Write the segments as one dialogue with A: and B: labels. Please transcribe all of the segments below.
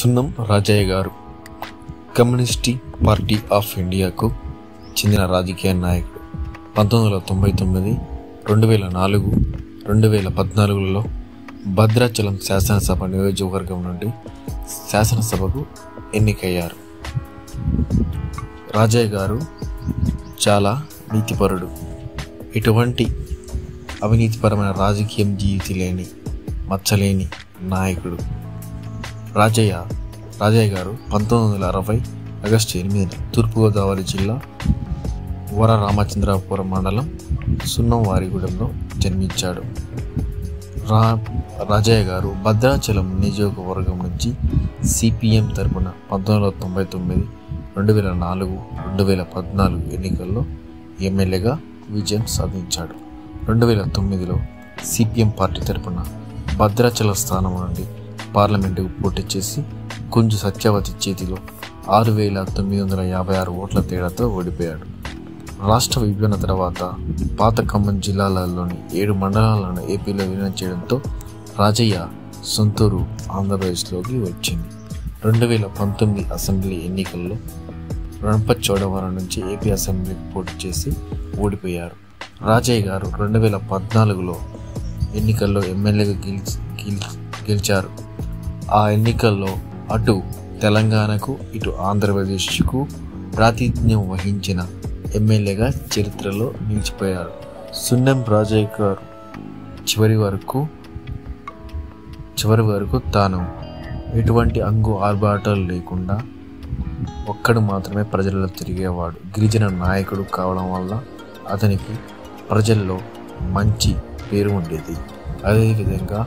A: సున్నం రాజయ్య గారు communist party of ఇండియాకు చెందిన రాజకీయ నాయకుడు పంతొమ్మిది వందల తొంభై తొమ్మిది రెండు వేల నాలుగు రెండు వేల పద్నాలుగులలో భద్రాచలం శాసనసభ నియోజకవర్గం నుండి శాసనసభకు ఎన్నికయ్యారు రాజయ్య గారు చాలా నీతిపరుడు ఎటువంటి అవినీతిపరమైన రాజకీయం జీవితి లేని మచ్చలేని నాయకుడు రాజయ్య రాజయ్య గారు పంతొమ్మిది వందల అరవై ఆగస్టు ఎనిమిదిన తూర్పుగోదావరి జిల్లా వర రామచంద్రాపురం మండలం సున్నంవారిగూడెంలో జన్మించాడు రా రాజయ్య గారు భద్రాచలం నియోజకవర్గం నుంచి సిపిఎం తరపున పంతొమ్మిది వందల తొంభై తొమ్మిది రెండు వేల నాలుగు రెండు వేల పద్నాలుగు ఎన్నికల్లో ఎమ్మెల్యేగా విజయం సాధించాడు రెండు వేల తొమ్మిదిలో సిపిఎం పార్టీ తరపున భద్రాచల స్థానం నుండి పార్లమెంటుకు పోటీ చేసి కుంజు సత్యవతి చేతిలో ఆరు వేల తొమ్మిది వందల యాభై ఆరు ఓట్ల తేడాతో ఓడిపోయాడు రాష్ట్ర విభజన తర్వాత పాత ఖమ్మం జిల్లాలలోని ఏడు మండలాలను ఏపీలో విలీనం చేయడంతో రాజయ్య సొంతూరు ఆంధ్రప్రదేశ్లోకి వచ్చింది రెండు వేల పంతొమ్మిది అసెంబ్లీ ఎన్నికల్లో రణపచోడవరం నుంచి ఏపీ అసెంబ్లీకి పోటీ చేసి ఓడిపోయారు రాజయ్య గారు రెండు వేల పద్నాలుగులో ఎన్నికల్లో ఎమ్మెల్యేగా గెలిచి గెలిచి- గెలిచారు ఆ ఎన్నికల్లో అటు తెలంగాణకు ఇటు ఆంధ్రప్రదేశ్కు ప్రాతినిధ్యం వహించిన ఎమ్మెల్యేగా చరిత్రలో నిలిచిపోయారు సున్నం రాజయ్య గారు చివరి వరకు చివరి వరకు తాను ఎటువంటి అంగు ఆర్భాటాలు లేకుండా ఒక్కడు మాత్రమే ప్రజలలో తిరిగేవాడు గిరిజన నాయకుడు కావడం వల్ల అతనికి ప్రజల్లో మంచి పేరు ఉండేది అదేవిధంగా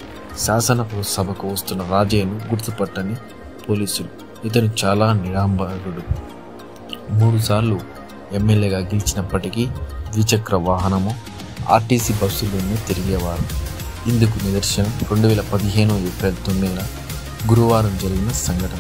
A: శాసన సభకు వస్తున్న రాజయ్యను గుర్తుపట్టని పోలీసులు ఇతను చాలా నిరాంబరుడు మూడుసార్లు ఎమ్మెల్యేగా గెలిచినప్పటికీ ద్విచక్ర వాహనము ఆర్టీసీ బస్సులోనే తిరిగేవారు ఇందుకు నిదర్శనం రెండు వేల పదిహేను ఏప్రిల్ తొమ్మిదిన గురువారం జరిగిన సంఘటన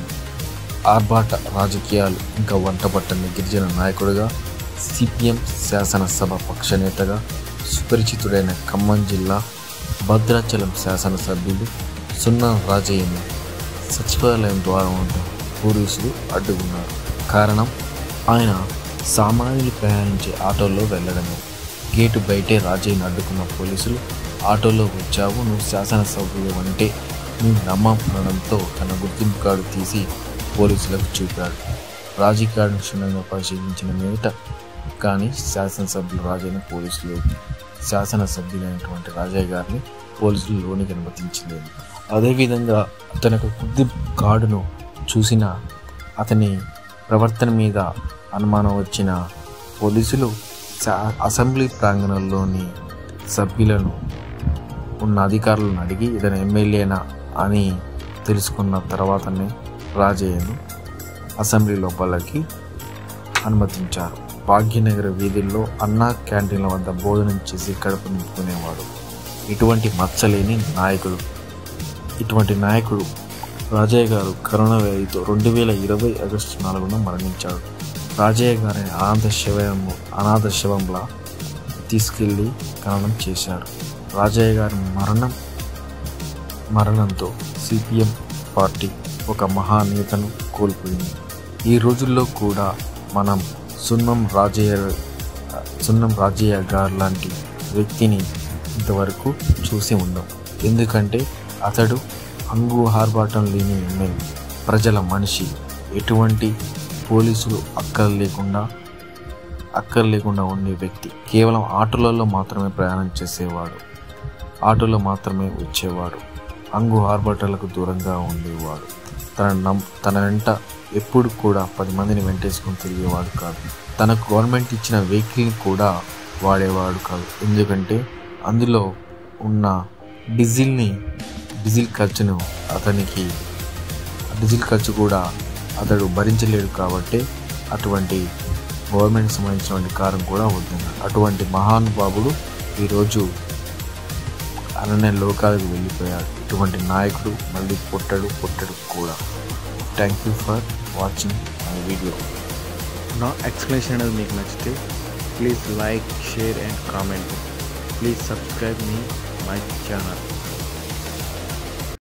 A: ఆర్భాట రాజకీయాలు ఇంకా వంటపట్టని గిరిజన నాయకుడిగా సిపిఎం శాసనసభ పక్షనేతగా సుపరిచితుడైన ఖమ్మం జిల్లా భద్రాచలం శాసనసభ్యులు సున్నా రాజయ్యను సచివాలయం ద్వారా వద్ద పోలీసులు అడ్డుకున్నారు కారణం ఆయన సామాన్యులు ప్రయాణించే ఆటోలో వెళ్ళడమే గేటు బయటే రాజయ్యను అడ్డుకున్న పోలీసులు ఆటోలో వచ్చావు నువ్వు శాసనసభ్యులు అంటే నువ్వు నమ్మడంతో తన గుర్తింపు కార్డు తీసి పోలీసులకు చూపాడు రాజీ కార్డును క్షుణ్ణంగా పరిశీలించిన మీదట కానీ శాసనసభ్యులు రాజయ్యను పోలీసులు శాసనసభ్యులైనటువంటి రాజయ్య గారిని పోలీసులు లోనికి అనుమతించలేదు అదేవిధంగా అతని యొక్క గుర్తింపు కార్డును చూసిన అతని ప్రవర్తన మీద అనుమానం వచ్చిన పోలీసులు శా- అసెంబ్లీ ప్రాంగణంలోని సభ్యులను ఉన్న అధికారులను అడిగి ఇతను ఎమ్మెల్యేనా అని తెలుసుకున్న తర్వాతనే రాజయ్యను అసెంబ్లీ లోపలికి అనుమతించారు భాగ్యనగర వీధుల్లో అన్నా క్యాంటీన్ల వద్ద భోజనం చేసి కడుపు నింపుకునేవాడు ఇటువంటి మచ్చలేని నాయకుడు ఇటువంటి నాయకుడు రాజయ్య గారు కరోనా వ్యాధితో రెండు వేల ఇరవై ఆగస్టు నాలుగున మరణించాడు రాజయ్య గారిని అనాథ శవం అనాథ శవంలా తీసుకెళ్లి ఖననం చేశారు రాజయ్య గారి మరణం మరణంతో సిపిఎం పార్టీ ఒక మహానేతను కోల్పోయింది ఈ రోజుల్లో కూడా మనం సున్నం రాజయ్య సున్నం రాజయ్య గారు లాంటి వ్యక్తిని ఇంతవరకు చూసి ఉండం ఎందుకంటే అతడు అంగు ఆర్భాటం లేని ఎమ్మెల్యే ప్రజల మనిషి ఎటువంటి పోలీసులు అక్కర లేకుండా అక్కర లేకుండా ఉండే వ్యక్తి కేవలం ఆటోలలో మాత్రమే ప్రయాణం చేసేవాడు ఆటోలో మాత్రమే వచ్చేవాడు అంగు ఆర్భాటాలకు దూరంగా ఉండేవాడు తన నం తన వెంట ఎప్పుడు కూడా పది మందిని వెంటేసుకొని తిరిగేవాడు కాదు తనకు గవర్నమెంట్ ఇచ్చిన వెహికల్ని కూడా వాడేవాడు కాదు ఎందుకంటే అందులో ఉన్న డీజిల్ని డీజిల్ ఖర్చును అతనికి డీజిల్ ఖర్చు కూడా అతడు భరించలేడు కాబట్టి అటువంటి గవర్నమెంట్ సంబంధించినటువంటి కారం కూడా వద్దన్నాడు అటువంటి మహానుభావుడు ఈరోజు అననే లోకాలకు వెళ్ళిపోయాడు ఇటువంటి నాయకుడు మళ్ళీ పుట్టడు పుట్టడు కూడా thank you for watching my video
B: నా ఎక్స్ప్లెనేషన్ అనేది మీకు నచ్చితే please like share and comment please subscribe మీ మై ఛానల్